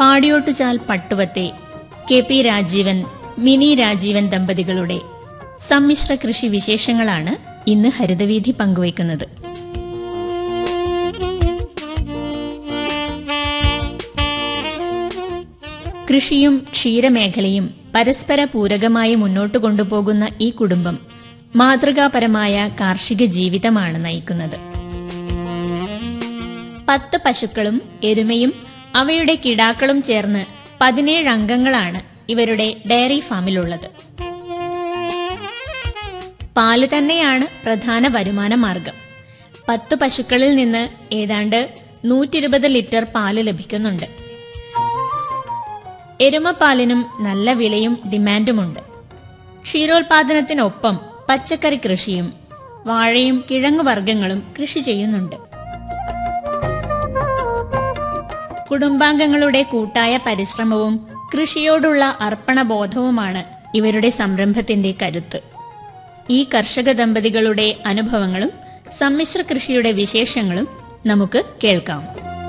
പാടിയോട്ടുചാൽ പട്ടുവത്തെ K P Rajeevan Mini Rajeevan ദമ്പതികളുടെ സമ്മിശ്ര കൃഷി വിശേഷങ്ങളാണ് ഇന്ന് ഹരിതവീഥി പങ്കുവയ്ക്കുന്നത് കൃഷിയും ക്ഷീരമേഖലയും പരസ്പര പൂരകമായി മുന്നോട്ട് കൊണ്ടുപോകുന്ന ഈ കുടുംബം മാതൃകാപരമായ കാർഷിക ജീവിതമാണ് നയിക്കുന്നത് പത്ത് പശുക്കളും എരുമയും അവയുടെ കിടാക്കളും ചേർന്ന് പതിനേഴ് അംഗങ്ങളാണ് ഇവരുടെ ഡയറി ഫാമിലുള്ളത് പാല് തന്നെയാണ് പ്രധാന വരുമാന മാർഗം പത്ത് പശുക്കളിൽ നിന്ന് ഏതാണ്ട് നൂറ്റിരുപത് ലിറ്റർ പാല് ലഭിക്കുന്നുണ്ട് എരുമപ്പാലിനും നല്ല വിലയും ഡിമാൻഡുമുണ്ട് ക്ഷീരോത്പാദനത്തിനൊപ്പം പച്ചക്കറി കൃഷിയും വാഴയും കിഴങ്ങുവർഗ്ഗങ്ങളും കൃഷി ചെയ്യുന്നുണ്ട് കുടുംബാംഗങ്ങളുടെ കൂട്ടായ പരിശ്രമവും കൃഷിയോടുള്ള അർപ്പണബോധവുമാണ് ഇവരുടെ സംരംഭത്തിന്റെ കരുത്ത് ഈ കർഷക ദമ്പതികളുടെ അനുഭവങ്ങളും സമ്മിശ്ര കൃഷിയുടെ വിശേഷങ്ങളും നമുക്ക് കേൾക്കാം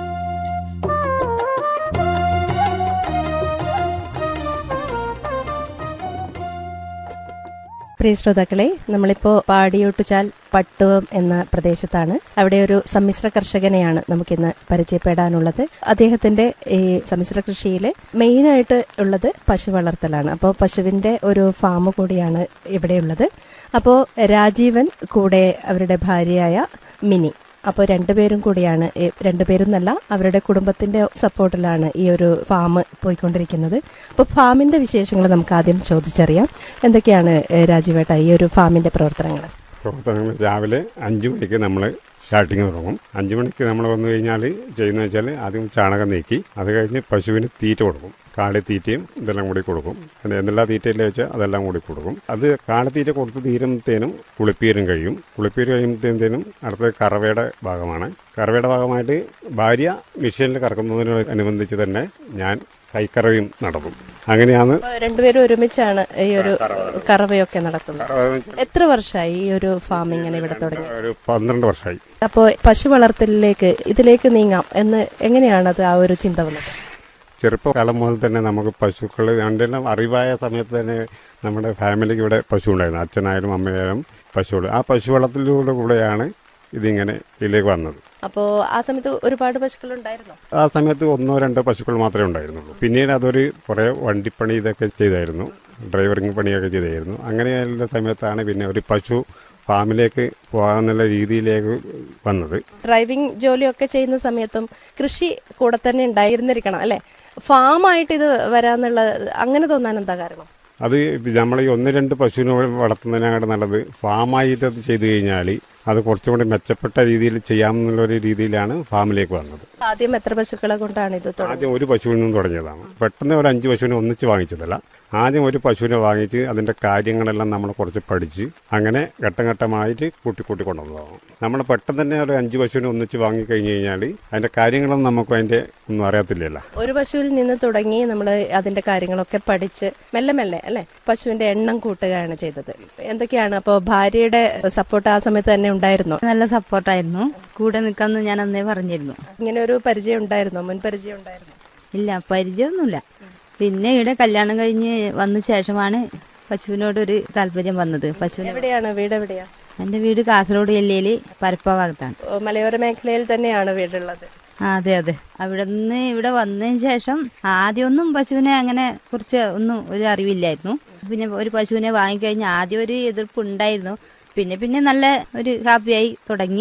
പ്രിയ ശ്രോതാക്കളെ നമ്മളിപ്പോൾ പാടിയോട്ടുചാൽ പട്ടുവം എന്ന പ്രദേശത്താണ് അവിടെ ഒരു സമ്മിശ്ര കർഷകനെയാണ് നമുക്കിന്ന് പരിചയപ്പെടാനുള്ളത് അദ്ദേഹത്തിന്റെ ഈ സമ്മിശ്ര കൃഷിയിൽ മെയിനായിട്ട് ഉള്ളത് പശു വളർത്തലാണ് അപ്പോൾ പശുവിന്റെ ഒരു ഫാം കൂടിയാണ് ഇവിടെയുള്ളത് അപ്പോൾ രാജീവൻ കൂടെ അവരുടെ ഭാര്യയായ മിനി അപ്പോൾ രണ്ടുപേരും കൂടിയാണ് ഈ രണ്ടുപേരും എന്നല്ല അവരുടെ കുടുംബത്തിന്റെ സപ്പോർട്ടിലാണ് ഈ ഒരു ഫാം പോയിക്കൊണ്ടിരിക്കുന്നത് അപ്പോൾ ഫാമിന്റെ വിശേഷങ്ങൾ നമുക്ക് ആദ്യം ചോദിച്ചറിയാം എന്തൊക്കെയാണ് ഏഹ്, രാജീവേട്ട ഈ ഒരു ഫാമിന്റെ പ്രവർത്തനങ്ങൾ പ്രവർത്തനങ്ങൾ രാവിലെ അഞ്ച് മണിക്ക് നമ്മൾ സ്റ്റാർട്ടിങ് തുടങ്ങും അഞ്ച് മണിക്ക് നമ്മൾ വന്നു കഴിഞ്ഞാൽ ചെയ്യുന്നത് വെച്ചാൽ ആദ്യം ചാണകം നീക്കി അത് കഴിഞ്ഞ് പശുവിന് തീറ്റ കൊടുക്കും കാളിത്തീറ്റയും ഇതെല്ലാം കൂടി കൊടുക്കും അത് എന്തെല്ലാം തീറ്റയില്ല വെച്ചാൽ അതെല്ലാം കൂടി കൊടുക്കും അത് കാളിത്തീറ്റ കൊടുത്ത് തീരുമ്പോഴത്തേനും കുളിപ്പീരും കഴിയും കുളിപ്പീര് കഴിയുമ്പോഴത്തേനും അടുത്തത് കറവയുടെ ഭാഗമാണ് കറവയുടെ ഭാഗമായിട്ട് ഭാര്യ മെഷീനിൽ കറക്കുന്നതിനോടനുബന്ധിച്ച് തന്നെ ഞാൻ കൈക്കറവയും നടത്തും അങ്ങനെയാണ് അപ്പോൾ രണ്ടുപേരും ഒരുമിച്ചാണ് ഈ ഒരു കറവയൊക്കെ നടത്തുന്നത് കറവ എന്ന് വെച്ചാൽ എത്ര വർഷമായി ഈ ഒരു ഫാം ഇങ്ങനെ ഇവിടെ തുടങ്ങി ഒരു പന്ത്രണ്ട് വർഷമായി അപ്പോൾ പശു വളർത്തലിലേക്ക് ഇതിലേക്ക് നീങ്ങാം എന്ന് എങ്ങനെയാണത് ആ ഒരു ചിന്ത വന്നത് ചെറുപ്പകാലം മുതൽ തന്നെ നമുക്ക് പശുക്കൾ രണ്ടെല്ലാം അറിവായ സമയത്ത് തന്നെ നമ്മുടെ ഫാമിലിക്ക് ഇവിടെ പശു ഉണ്ടായിരുന്നു അച്ഛനായാലും അമ്മയായാലും പശുകൾ ആ പശു വളർത്തലിലൂടെ കൂടെയാണ് ഇതിങ്ങനെ ഇതിലേക്ക് വന്നത് അപ്പോൾ ആ സമയത്ത് ഒരുപാട് പശുക്കൾ ഉണ്ടായിരുന്നോ ആ സമയത്ത് ഒന്നോ രണ്ടോ പശുക്കൾ മാത്രമേ ഉണ്ടായിരുന്നുള്ളൂ പിന്നീട് അതൊരു കുറേ വണ്ടിപ്പണി ഇതൊക്കെ ചെയ്തായിരുന്നു ഡ്രൈവറിങ് പണിയൊക്കെ ചെയ്തായിരുന്നു അങ്ങനെയുള്ള സമയത്താണ് പിന്നെ ഒരു പശു ഫാമിലേക്ക് പോകാന്നുള്ള രീതിയിലേക്ക് വന്നത് ഡ്രൈവിംഗ് ജോലിയൊക്കെ ചെയ്യുന്ന സമയത്തും കൃഷി കൂടെ തന്നെ ഉണ്ടായിരുന്നിരിക്കണം അല്ലെ ഫാമായിട്ട് ഇത് വരാന്നുള്ള അങ്ങനെ തോന്നാൻ എന്താ കാരണം അത് നമ്മൾ ഈ ഒന്ന് രണ്ട് പശുവിനെ വളർത്തുന്നതിനാണ് നല്ലത് ഫാമായിട്ട് അത് ചെയ്തു കഴിഞ്ഞാൽ അത് കുറച്ചും കൂടി മെച്ചപ്പെട്ട രീതിയിൽ ചെയ്യാമെന്നുള്ള ഒരു രീതിയിലാണ് ഫാമിലേക്ക് വന്നത് ആദ്യം എത്ര പശുക്കളെ കൊണ്ടാണ് ഇത് തുടങ്ങുന്നത് ആദ്യം ഒരു പശുവിൽ നിന്നും തുടങ്ങിയതാണ് പെട്ടെന്ന് ഒരു അഞ്ച് പശുവിനെ ഒന്നിച്ച് വാങ്ങിച്ചതല്ല ആദ്യം ഒരു പശുവിനെ വാങ്ങിച്ച് അതിൻ്റെ കാര്യങ്ങളെല്ലാം നമ്മൾ കുറച്ച് പഠിച്ച് അങ്ങനെ ഘട്ടം ഘട്ടമായിട്ട് കൂട്ടി കൂട്ടി കൊണ്ടുവന്നതാണ് നമ്മൾ പെട്ടെന്ന് തന്നെ ഒരു അഞ്ച് പശുവിനെ ഒന്നിച്ച് വാങ്ങിക്കഴിഞ്ഞ് കഴിഞ്ഞാൽ അതിൻ്റെ കാര്യങ്ങളൊന്നും നമുക്ക് അതിൻ്റെ ഒന്നും അറിയത്തില്ലല്ലോ ഒരു പശുവിൽ നിന്ന് തുടങ്ങി നമ്മൾ അതിന്റെ കാര്യങ്ങളൊക്കെ പഠിച്ച് മെല്ലെ മെല്ലെ അല്ലെ പശുവിന്റെ എണ്ണം കൂട്ടുകയാണ് ചെയ്തത് എന്തൊക്കെയാണ് അപ്പോൾ ഭാര്യയുടെ സപ്പോർട്ട് ആ സമയത്ത് തന്നെ ഉണ്ടായിരുന്നോ നല്ല സപ്പോർട്ടായിരുന്നു കൂടെ നിൽക്കാമെന്ന് ഞാൻ അന്നേ പറഞ്ഞിരുന്നു ഇങ്ങനെ ഒരു പരിചയം ഉണ്ടായിരുന്നോ മുൻ പരിചയം ഉണ്ടായിരുന്നോ ഇല്ല പരിചയമൊന്നുമില്ല പിന്നെ ഇവിടെ കല്യാണം കഴിഞ്ഞ് വന്ന ശേഷമാണ് പശുവിനോടൊരു താല്പര്യം വന്നത് പശുവിനെ എവിടെയാണ് വീട് എവിടെയാ എൻ്റെ വീട് കാസർഗോഡ് ജില്ലയിൽ പരപ്പ ഭാഗത്താണ് ഓ, മലയോര മേഖലയിൽ തന്നെയാണ് വീടുള്ളത് ആ അതെ അതെ അവിടെ നിന്ന് ഇവിടെ വന്നതിന് ശേഷം ആദ്യമൊന്നും പശുവിനെ അങ്ങനെ കുറിച്ച് ഒന്നും ഒരു അറിവില്ലായിരുന്നു പിന്നെ ഒരു പശുവിനെ വാങ്ങിക്കഴിഞ്ഞാൽ ആദ്യം ഒരു എതിർപ്പ് ഉണ്ടായിരുന്നു പിന്നെ പിന്നെ നല്ല ഒരു ഹാപ്പിയായി തുടങ്ങി